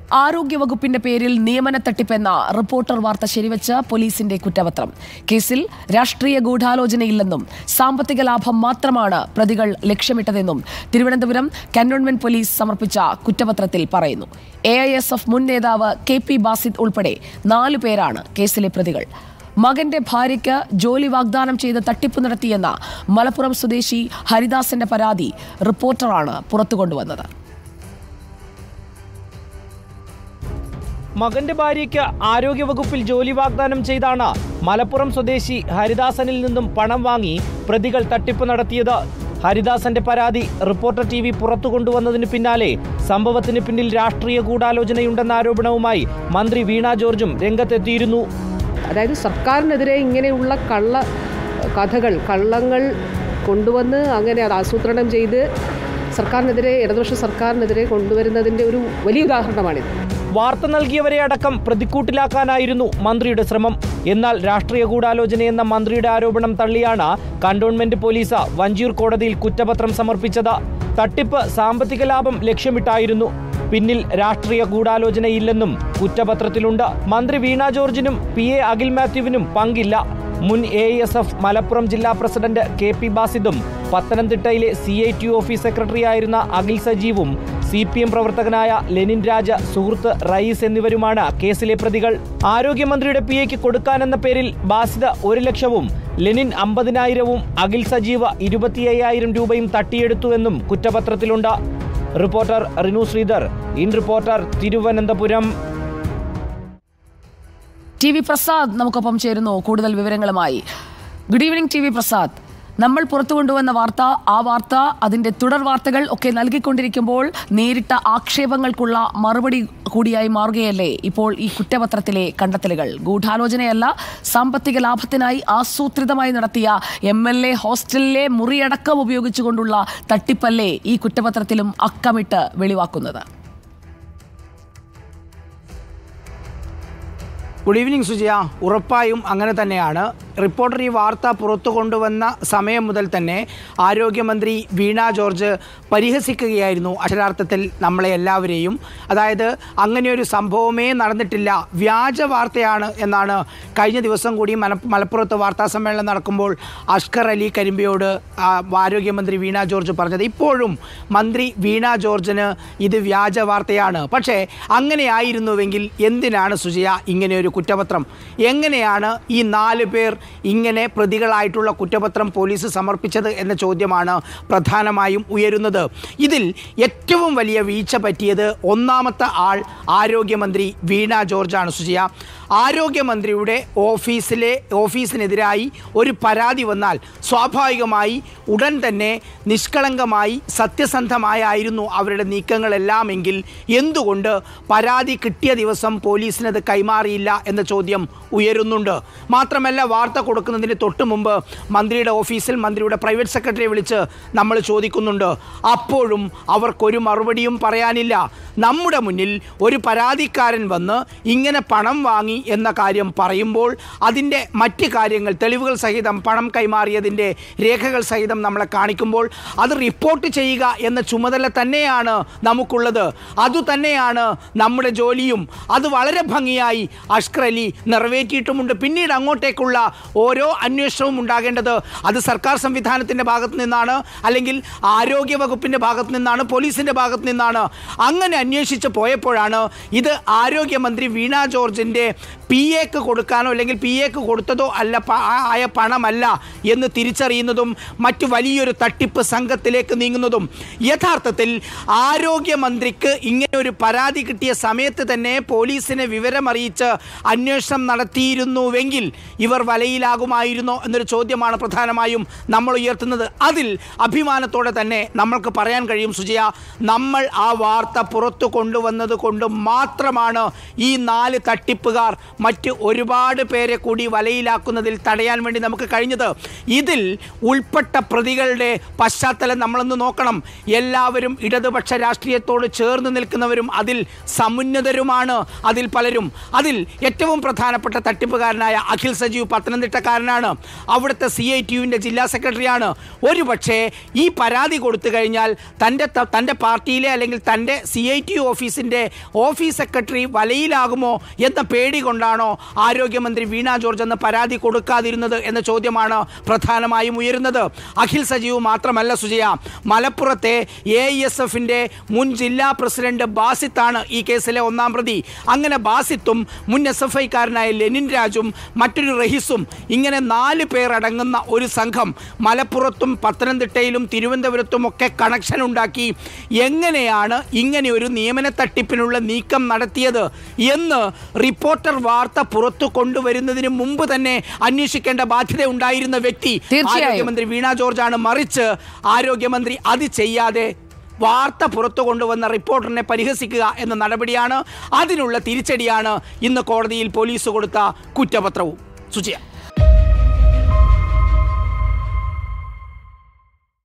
ആരോഗ്യവകുപ്പിന്റെ പേരിൽ നിയമന തട്ടിപ്പെന്ന റിപ്പോർട്ടർ വാർത്ത ശരിവെച്ച പോലീസിന്റെ കുറ്റപത്രം കേസിൽ രാഷ്ട്രീയ ഗൂഢാലോചനയില്ലെന്നും സാമ്പത്തിക ലാഭം മാത്രമാണ് പ്രതികൾ ലക്ഷ്യമിട്ടതെന്നും തിരുവനന്തപുരം കന്റോൺമെന്റ് പോലീസ് സമർപ്പിച്ച കുറ്റപത്രത്തിൽ പറയുന്നു എ ഐ എസ് എഫ് മുൻ നേതാവ് കെ പി ബാസിദ് ഉൾപ്പെടെ നാലു പേരാണ് കേസിലെ പ്രതികൾ മകന്റെ ഭാര്യയ്ക്ക് ജോലി വാഗ്ദാനം ചെയ്ത് തട്ടിപ്പ് നടത്തിയെന്ന മലപ്പുറം സ്വദേശി ഹരിദാസന്റെ പരാതി റിപ്പോർട്ടറാണ് പുറത്തുകൊണ്ടുവന്നത് മകന്റെ ഭാര്യയ്ക്ക് ആരോഗ്യവകുപ്പിൽ ജോലി വാഗ്ദാനം ചെയ്താണ് മലപ്പുറം സ്വദേശി ഹരിദാസനിൽ നിന്നും പണം വാങ്ങി പ്രതികൾ തട്ടിപ്പ് നടത്തിയത് ഹരിദാസന്റെ പരാതി റിപ്പോർട്ടർ ടി വി പുറത്തു കൊണ്ടുവന്നതിന് പിന്നാലെ സംഭവത്തിന് പിന്നിൽ രാഷ്ട്രീയ ഗൂഢാലോചനയുണ്ടെന്ന ആരോപണവുമായി മന്ത്രി വീണ ജോർജും രംഗത്തെത്തിയിരുന്നു അതായത് സർക്കാരിനെതിരെ ഇങ്ങനെയുള്ള കള്ള കഥകൾ കള്ളങ്ങൾ കൊണ്ടുവന്ന് അങ്ങനെ അത് ആസൂത്രണം ചെയ്ത് സർക്കാരിനെതിരെ ഇടതുപക്ഷ സർക്കാരിനെതിരെ കൊണ്ടുവരുന്നതിൻ്റെ ഒരു വലിയ ഉദാഹരണമാണിത് വാർത്ത നൽകിയവരെ അടക്കം പ്രതിക്കൂട്ടിലാക്കാനായിരുന്നു മന്ത്രിയുടെ ശ്രമം എന്നാൽ രാഷ്ട്രീയ ഗൂഢാലോചനയെന്ന മന്ത്രിയുടെ ആരോപണം തള്ളിയാണ് കണ്ടോൺമെന്റ് പോലീസ് വഞ്ചിയൂർ കോടതിയിൽ കുറ്റപത്രം സമർപ്പിച്ചത് തട്ടിപ്പ് സാമ്പത്തിക ലാഭം ലക്ഷ്യമിട്ടായിരുന്നു പിന്നിൽ രാഷ്ട്രീയ ഗൂഢാലോചനയില്ലെന്നും കുറ്റപത്രത്തിലുണ്ട് മന്ത്രി വീണ ജോർജിനും പി എ അഖിൽ മാത്യുവിനും പങ്കില്ല മുൻ എ എസ് എഫ് മലപ്പുറം ജില്ലാ പ്രസിഡന്റ് കെ പി ബാസിദും പത്തനംതിട്ടയിലെ സി ഐ ടി ഓഫീസ് സെക്രട്ടറിയായിരുന്ന അഖിൽ സജീവും സി പി എം പ്രവർത്തകനായ ലെനിൻ രാജ സുഹൃത്ത് റയീസ് എന്നിവരുമാണ് കേസിലെ പ്രതികൾ ആരോഗ്യമന്ത്രിയുടെ പി എക്ക് കൊടുക്കാനെന്ന പേരിൽ ബാസിദ ഒരു ലക്ഷവും ലെനിൻ അമ്പതിനായിരവും അഖിൽ സജീവ് ഇരുപത്തി അയ്യായിരം രൂപയും തട്ടിയെടുത്തുവെന്നും കുറ്റപത്രത്തിലുണ്ട് reporter Rinu Sreedhar in Reporter Thiruvananthapuram T V Prasad നമുക്കൊപ്പം ചേരുന്നു കൂടുതൽ വിവരങ്ങളുമായി good evening T V Prasad നമ്മൾ പുറത്തു കൊണ്ടുവന്ന വാർത്ത ആ വാർത്ത അതിന്റെ തുടർ വാർത്തകൾ ഒക്കെ നൽകിക്കൊണ്ടിരിക്കുമ്പോൾ നേരിട്ട ആക്ഷേപങ്ങൾക്കുള്ള മറുപടി കൂടിയായി മാറുകയല്ലേ ഇപ്പോൾ ഈ കുറ്റപത്രത്തിലെ കണ്ടെത്തലുകൾ ഗൂഢാലോചനയല്ല സാമ്പത്തിക ലാഭത്തിനായി ആസൂത്രിതമായി നടത്തിയ എം എൽ എ ഹോസ്റ്റലിലെ മുറിയടക്കം ഉപയോഗിച്ചുകൊണ്ടുള്ള തട്ടിപ്പല്ലേ ഈ കുറ്റപത്രത്തിലും അക്കമിട്ട് വെളിവാക്കുന്നത് ഗുഡ് ഈവനിങ് സുജയ ഉറപ്പായും അങ്ങനെ തന്നെയാണ് റിപ്പോർട്ടർ ഈ വാർത്ത പുറത്തു കൊണ്ടുവന്ന സമയം മുതൽ തന്നെ ആരോഗ്യമന്ത്രി വീണ ജോർജ് പരിഹസിക്കുകയായിരുന്നു അക്ഷരാർത്ഥത്തിൽ നമ്മളെ എല്ലാവരെയും അതായത് അങ്ങനെയൊരു സംഭവമേ നടന്നിട്ടില്ല വ്യാജ വാർത്തയാണ് എന്നാണ് കഴിഞ്ഞ ദിവസം കൂടി മല മലപ്പുറത്ത് വാർത്താ സമ്മേളനം നടക്കുമ്പോൾ അഷ്കർ അലി കരിമ്പിയോട് ആ, ആരോഗ്യമന്ത്രി വീണ ജോർജ് പറഞ്ഞത് ഇപ്പോഴും മന്ത്രി വീണ ജോർജിന് ഇത് വ്യാജ വാർത്തയാണ് പക്ഷേ അങ്ങനെയായിരുന്നുവെങ്കിൽ എന്തിനാണ് സുജയ ഇങ്ങനെയൊരു കുറ്റപത്രം എങ്ങനെയാണ് ഈ നാല് പേർ ഇങ്ങനെ പ്രതികളായിട്ടുള്ള കുറ്റപത്രം പോലീസ് സമർപ്പിച്ചത് എന്ന ചോദ്യമാണ് പ്രധാനമായും ഉയരുന്നത് ഇതിൽ ഏറ്റവും വലിയ വീഴ്ച പറ്റിയത് ഒന്നാമത്തെ ആൾ ആരോഗ്യമന്ത്രി വീണ ജോർജാണ് സുജിയ ആരോഗ്യമന്ത്രിയുടെ ഓഫീസിലെ ഓഫീസിനെതിരായി ഒരു പരാതി വന്നാൽ സ്വാഭാവികമായി ഉടൻ തന്നെ നിഷ്കളങ്കമായി സത്യസന്ധമായായിരുന്നു അവരുടെ നീക്കങ്ങളെല്ലാം എങ്കിൽ എന്തുകൊണ്ട് പരാതി കിട്ടിയ ദിവസം പോലീസിനത് കൈമാറിയില്ല എന്ന ചോദ്യം ഉയരുന്നുണ്ട് മാത്രമല്ല വാർത്ത കൊടുക്കുന്നതിന് തൊട്ട് മുമ്പ് മന്ത്രിയുടെ ഓഫീസിൽ മന്ത്രിയുടെ പ്രൈവറ്റ് സെക്രട്ടറിയെ വിളിച്ച് നമ്മൾ ചോദിക്കുന്നുണ്ട് അപ്പോഴും അവർക്കൊരു മറുപടിയും പറയാനില്ല നമ്മുടെ മുന്നിൽ ഒരു പരാതിക്കാരൻ വന്ന് ഇങ്ങനെ പണം വാങ്ങി എന്ന കാര്യം പറയുമ്പോൾ അതിൻ്റെ മറ്റ് കാര്യങ്ങൾ തെളിവുകൾ സഹിതം പണം കൈമാറിയതിൻ്റെ രേഖകൾ സഹിതം നമ്മളെ കാണിക്കുമ്പോൾ അത് റിപ്പോർട്ട് ചെയ്യുക എന്ന ചുമതല തന്നെയാണ് നമുക്കുള്ളത് അതുതന്നെയാണ് നമ്മുടെ ജോലിയും അത് വളരെ ഭംഗിയായി അഷ്കർ അലി നിറവേറ്റിയിട്ടുമുണ്ട് പിന്നീട് അങ്ങോട്ടേക്കുള്ള ഓരോ അന്വേഷണവും ഉണ്ടാകേണ്ടത് അത് സർക്കാർ സംവിധാനത്തിൻ്റെ ഭാഗത്ത് നിന്നാണ് അല്ലെങ്കിൽ ആരോഗ്യ വകുപ്പിൻ്റെ ഭാഗത്ത് നിന്നാണ് പോലീസിൻ്റെ ഭാഗത്ത് നിന്നാണ് അങ്ങനെ അന്വേഷിച്ച് പോയപ്പോഴാണ് ഇത് ആരോഗ്യമന്ത്രി വീണ ജോർജിൻ്റെ പി എക്ക് കൊടുക്കാനോ അല്ലെങ്കിൽ പി എക്ക് കൊടുത്തതോ അല്ല പ- ആ- ആയ പണമല്ല എന്ന് തിരിച്ചറിയുന്നതും മറ്റു വലിയൊരു തട്ടിപ്പ് സംഘത്തിലേക്ക് നീങ്ങുന്നതും യഥാർത്ഥത്തിൽ ആരോഗ്യമന്ത്രിക്ക് ഇങ്ങനെ ഒരു പരാതി കിട്ടിയ സമയത്ത് തന്നെ പോലീസിനെ വിവരമറിയിച്ച് അന്വേഷണം നടത്തിയിരുന്നുവെങ്കിൽ ഇവർ വലയിലാകുമായിരുന്നോ എന്നൊരു ചോദ്യമാണ് പ്രധാനമായും നമ്മൾ ഉയർത്തുന്നത് അതിൽ അഭിമാനത്തോടെ തന്നെ നമ്മൾക്ക് പറയാൻ കഴിയും സുജയ നമ്മൾ ആ വാർത്ത പുറത്തു കൊണ്ടുവന്നത് കൊണ്ട് മാത്രമാണ് ഈ നാല് തട്ടിപ്പുകാർ മറ്റ് ഒരുപാട് പേരെ കൂടി വലയിലാക്കുന്നതിൽ തടയാൻ വേണ്ടി നമുക്ക് കഴിഞ്ഞത് ഇതിൽ ഉൾപ്പെട്ട പ്രതികളുടെ പശ്ചാത്തലം നമ്മളൊന്ന് നോക്കണം എല്ലാവരും ഇടതുപക്ഷ രാഷ്ട്രീയത്തോട് ചേർന്ന് നിൽക്കുന്നവരും അതിൽ സമുന്നതരുമാണ് അതിൽ പലരും അതിൽ ഏറ്റവും പ്രധാനപ്പെട്ട തട്ടിപ്പുകാരനായ അഖിൽ സജീവ് പത്തനംതിട്ട പത്തനംതിട്ടക്കാരനാണ് അവിടുത്തെ സി ഐ ടി യുവിൻ്റെ ജില്ലാ സെക്രട്ടറിയാണ് ഒരു പക്ഷേ ഈ പരാതി കൊടുത്തു കഴിഞ്ഞാൽ തൻ്റെ ത- തൻ്റെ പാർട്ടിയിലെ അല്ലെങ്കിൽ തൻ്റെ സി ഐ ടി യു ഓഫീസിൻ്റെ ഓഫീസ് സെക്രട്ടറി വലയിലാകുമോ എന്ന പേടി കൊണ്ടാണോ ആരോഗ്യമന്ത്രി വീണ ജോർജ് എന്ന പരാതി കൊടുക്കാതിരുന്നത് എന്ന ചോദ്യമാണ് പ്രധാനമായും ഉയരുന്നത് അഖിൽ സജീവ് മാത്രമല്ല സുജയ മലപ്പുറത്തെ എ എസ് എഫിൻ്റെ മുൻ ജില്ലാ പ്രസിഡന്റ് ബാസിത്താണ് ഈ കേസിലെ ഒന്നാം പ്രതി അങ്ങനെ ബാസിത്തും മുൻ എസ് എഫ് ഐക്കാരനായ ലെനിൻ രാജും മറ്റൊരു റഹീസും ഇങ്ങനെ നാല് പേർ അടങ്ങുന്ന ഒരു സംഘം മലപ്പുറത്തും പത്തനംതിട്ടയിലും തിരുവനന്തപുരത്തും ഒക്കെ കണക്ഷൻ ഉണ്ടാക്കി എങ്ങനെയാണ് ഇങ്ങനെ ഒരു നിയമന തട്ടിപ്പിനുള്ള നീക്കം നടത്തിയത് എന്ന് റിപ്പോർട്ടർ വാർത്ത പുറത്തു കൊണ്ടുവരുന്നതിന് മുമ്പ് തന്നെ അന്വേഷിക്കേണ്ട ബാധ്യത ഉണ്ടായിരുന്ന വ്യക്തി തീർച്ചയായും. ആരോഗ്യമന്ത്രി വീണ ജോർജാണ് മറിച്ച് ആരോഗ്യമന്ത്രി അത് ചെയ്യാതെ വാർത്ത പുറത്തു കൊണ്ടുവന്ന റിപ്പോർട്ടറിനെ പരിഹസിക്കുക എന്ന നടപടിയാണ് അതിനുള്ള തിരിച്ചടിയാണ് ഇന്ന് കോടതിയിൽ പോലീസ് കൊടുത്ത കുറ്റപത്രവും സുചിയ